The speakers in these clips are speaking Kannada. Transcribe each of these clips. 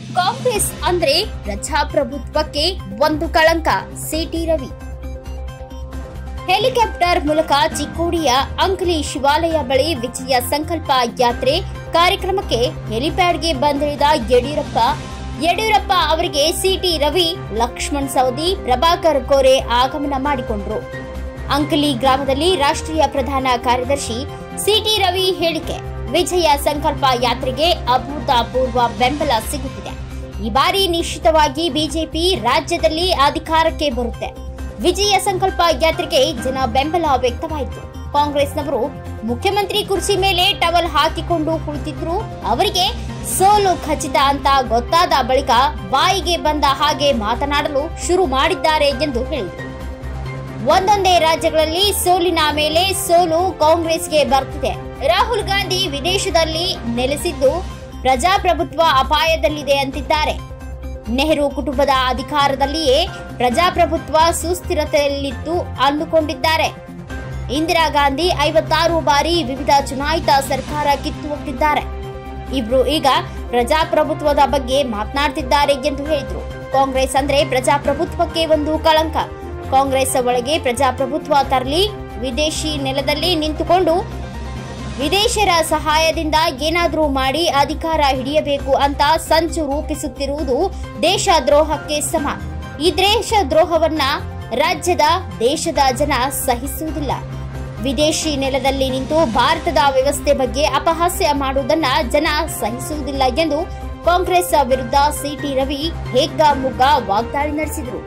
ಕಾಂಗ್ರೆಸ್ ಅಂದ್ರೆ ಪ್ರಜಾಪ್ರಭುತ್ವಕ್ಕೆ ಒಂದು ಕಳಂಕ ಸಿಟಿ ರವಿ ಹೆಲಿಕಾಪ್ಟರ್ ಮೂಲಕ ಚಿಕ್ಕೋಡಿಯ ಅಂಕಲಿ ಶಿವಾಲಯ ಬಳಿ ವಿಜಯ ಸಂಕಲ್ಪ ಯಾತ್ರೆ ಕಾರ್ಯಕ್ರಮಕ್ಕೆ ಹೆಲಿಪ್ಯಾಡ್ಗೆ ಬಂದಿಳಿದ ಯಡಿಯೂರಪ್ಪ ಯಡಿಯೂರಪ್ಪ ಅವರಿಗೆ ಸಿಟಿ ರವಿ ಲಕ್ಷ್ಮಣ್ ಸವದಿ ಪ್ರಭಾಕರ್ ಕೋರೆ ಆಗಮನ ಮಾಡಿಕೊಂಡ್ರು ಅಂಕಲಿ ಗ್ರಾಮದಲ್ಲಿ ರಾಷ್ಟ್ರೀಯ ಪ್ರಧಾನ ಕಾರ್ಯದರ್ಶಿ ಸಿಟಿ ರವಿ ಹೇಳಿಕೆ ವಿಜಯ ಸಂಕಲ್ಪ ಯಾತ್ರೆಗೆ ಅಭೂತಪೂರ್ವ ಬೆಂಬಲ ಸಿಗುತ್ತಿದೆ ಈ ಬಾರಿ ನಿಶ್ಚಿತವಾಗಿ ಬಿಜೆಪಿ ರಾಜ್ಯದಲ್ಲಿ ಅಧಿಕಾರಕ್ಕೆ ಬರುತ್ತೆ ವಿಜಯ ಸಂಕಲ್ಪ ಯಾತ್ರೆಗೆ ಜನ ಬೆಂಬಲ ವ್ಯಕ್ತವಾಯಿತು ಕಾಂಗ್ರೆಸ್ನವರು ಮುಖ್ಯಮಂತ್ರಿ ಕುರ್ಚಿ ಮೇಲೆ ಟವಲ್ ಹಾಕಿಕೊಂಡು ಕುಳಿತಿದ್ರು ಅವರಿಗೆ ಸೋಲು ಖಚಿತ ಅಂತ ಗೊತ್ತಾದ ಬಳಿಕ ಬಾಯಿಗೆ ಬಂದ ಹಾಗೆ ಮಾತನಾಡಲು ಶುರು ಮಾಡಿದ್ದಾರೆ ಎಂದು ಹೇಳಿದರು ಒಂದೊಂದೇ ರಾಜ್ಯಗಳಲ್ಲಿ ಸೋಲಿನ ಮೇಲೆ ಸೋಲು ಕಾಂಗ್ರೆಸ್ಗೆ ಬರ್ತಿದೆ ರಾಹುಲ್ ಗಾಂಧಿ ವಿದೇಶದಲ್ಲಿ ನೆಲೆಸಿದ್ದು ಪ್ರಜಾಪ್ರಭುತ್ವ ಅಪಾಯದಲ್ಲಿದೆ ಅಂತಿದ್ದಾರೆ ನೆಹರು ಕುಟುಂಬದ ಅಧಿಕಾರದಲ್ಲಿಯೇ ಪ್ರಜಾಪ್ರಭುತ್ವ ಸುಸ್ಥಿರತೆಯಲ್ಲಿತ್ತು ಅಂದುಕೊಂಡಿದ್ದಾರೆ ಇಂದಿರಾ ಗಾಂಧಿ ಐವತ್ತಾರು ಬಾರಿ ವಿವಿಧ ಚುನಾಯಿತ ಸರ್ಕಾರ ಕಿತ್ತುಹಾಕಿದ್ದಾರೆ ಇಬ್ರು ಈಗ ಪ್ರಜಾಪ್ರಭುತ್ವದ ಬಗ್ಗೆ ಮಾತನಾಡ್ತಿದ್ದಾರೆ ಎಂದು ಹೇಳಿದ್ರು ಕಾಂಗ್ರೆಸ್ ಅಂದ್ರೆ ಪ್ರಜಾಪ್ರಭುತ್ವಕ್ಕೆ ಒಂದು ಕಳಂಕ ಕಾಂಗ್ರೆಸ್ ಒಳಗೆ ಪ್ರಜಾಪ್ರಭುತ್ವ ತರಲಿ ವಿದೇಶಿ ನೆಲದಲ್ಲಿ ನಿಂತುಕೊಂಡು ವಿದೇಶರ ಸಹಾಯದಿಂದ ಏನಾದರೂ ಮಾಡಿ ಅಧಿಕಾರ ಹಿಡಿಯಬೇಕು ಅಂತ ಸಂಚು ರೂಪಿಸುತ್ತಿರುವುದು ದೇಶ ದ್ರೋಹಕ್ಕೆ ಸಮ ಈ ದೇಶ ದ್ರೋಹವನ್ನ ರಾಜ್ಯದ ದೇಶದ ಜನ ಸಹಿಸುವುದಿಲ್ಲ ವಿದೇಶಿ ನೆಲದಲ್ಲಿ ನಿಂತು ಭಾರತದ ವ್ಯವಸ್ಥೆ ಬಗ್ಗೆ ಅಪಹಾಸ್ಯ ಮಾಡುವುದನ್ನ ಜನ ಸಹಿಸುವುದಿಲ್ಲ ಎಂದು ಕಾಂಗ್ರೆಸ್ ವಿರುದ್ಧ ಸಿಟಿ ರವಿ ಹೇಗ್ಗಾಮುಗ್ಗ ವಾಗ್ದಾಳಿ ನಡೆಸಿದರು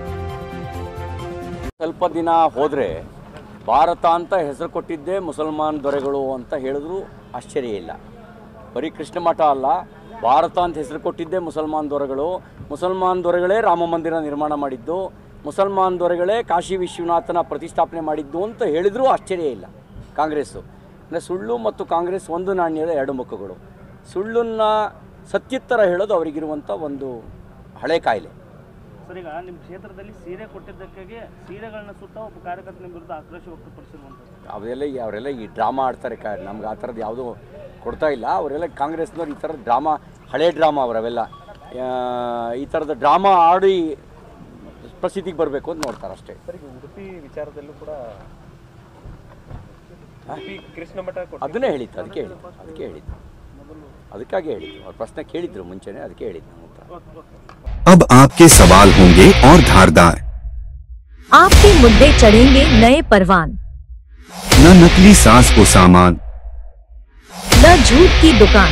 ಸ್ವಲ್ಪ ದಿನ ಹೋದರೆ ಭಾರತ ಅಂತ ಹೆಸರು ಕೊಟ್ಟಿದ್ದೇ ಮುಸಲ್ಮಾನ್ ದೊರೆಗಳು ಅಂತ ಹೇಳಿದ್ರು ಆಶ್ಚರ್ಯ ಇಲ್ಲ ಬರೀ ಕೃಷ್ಣ ಮಠ ಅಲ್ಲ ಭಾರತ ಅಂತ ಹೆಸರು ಕೊಟ್ಟಿದ್ದೇ ಮುಸಲ್ಮಾನ್ ದೊರೆಗಳು ಮುಸಲ್ಮಾನ್ ದೊರೆಗಳೇ ರಾಮ ಮಂದಿರ ನಿರ್ಮಾಣ ಮಾಡಿದ್ದು ಮುಸಲ್ಮಾನ್ ದೊರೆಗಳೇ ಕಾಶಿ ವಿಶ್ವನಾಥನ ಪ್ರತಿಷ್ಠಾಪನೆ ಮಾಡಿದ್ದು ಅಂತ ಹೇಳಿದರೂ ಆಶ್ಚರ್ಯ ಇಲ್ಲ ಕಾಂಗ್ರೆಸ್ಸು ಅಂದರೆ ಸುಳ್ಳು ಮತ್ತು ಕಾಂಗ್ರೆಸ್ ಒಂದು ನಾಣ್ಯದ ಎರಡು ಮುಖಗಳು ಸುಳ್ಳನ್ನು ಸತ್ಯುತ್ತರ ಹೇಳೋದು ಅವರಿಗಿರುವಂಥ ಒಂದು ಹಳೆ ಕಾಯಿಲೆ ಸರ್ ಈಗ ನಿಮ್ಮ ಕ್ಷೇತ್ರದಲ್ಲಿ ಸೀರೆ ಕೊಟ್ಟಿದ್ದಕ್ಕಾಗಿ ಸೀರೆಗಳನ್ನ ಸುತ್ತ ಒಬ್ಬ ಕಾರ್ಯಕರ್ತ ನಿಮ್ಮ ವಿರುದ್ಧ ಆಕ್ರೋಶ ವ್ಯಕ್ತಪಡಿಸಿರುವಂಥದ್ದು ಅವೆಲ್ಲ ಈ- ಅವರೆಲ್ಲ ಈ ಡ್ರಾಮಾ ಆಡ್ತಾರೆ ಕ ನಮ್ಗೆ ಆ ಥರದ್ದು ಯಾವುದೂ ಕೊಡ್ತಾ ಇಲ್ಲ ಅವರೆಲ್ಲ ಕಾಂಗ್ರೆಸ್ನವ್ರು ಈ ಥರದ ಡ್ರಾಮಾ ಹಳೆ ಡ್ರಾಮಾ ಅವರವೆಲ್ಲ ಆ, ಈ ಥರದ ಡ್ರಾಮಾ ಆಡಿ ಪ್ರಸಿದ್ಧಿಗೆ ಬರಬೇಕು ಅಂತ ನೋಡ್ತಾರೆ ಅಷ್ಟೇ ಸರ್ ಈಗ ಉಡುಪಿ ವಿಚಾರದಲ್ಲೂ ಕೂಡ ಉಡುಪಿ ಕೃಷ್ಣ ಮಠ ಕೊಟ್ಟು ಅದನ್ನೇ ಹೇಳಿದ್ದು ಅದಕ್ಕೆ ಹೇಳಿದ್ದು ಅದಕ್ಕೆ ಹೇಳಿದ್ದು ಅದಕ್ಕಾಗಿ ಹೇಳಿದ್ದು ಅವ್ರ ಪ್ರಶ್ನೆ ಕೇಳಿದ್ರು ಮುಂಚೆನೇ ಅದಕ್ಕೆ ಹೇಳಿದ್ದು ನಮ್ಮ ಹತ್ರ अब आपके सवाल होंगे और धारदार आपके मुद्दे चढ़ेंगे नए परवान न नकली सास को सामान न झूठ की दुकान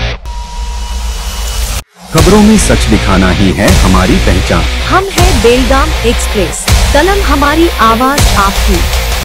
खबरों में सच दिखाना ही है हमारी पहचान हम है बेलगाम एक्सप्रेस कलम हमारी आवाज आपकी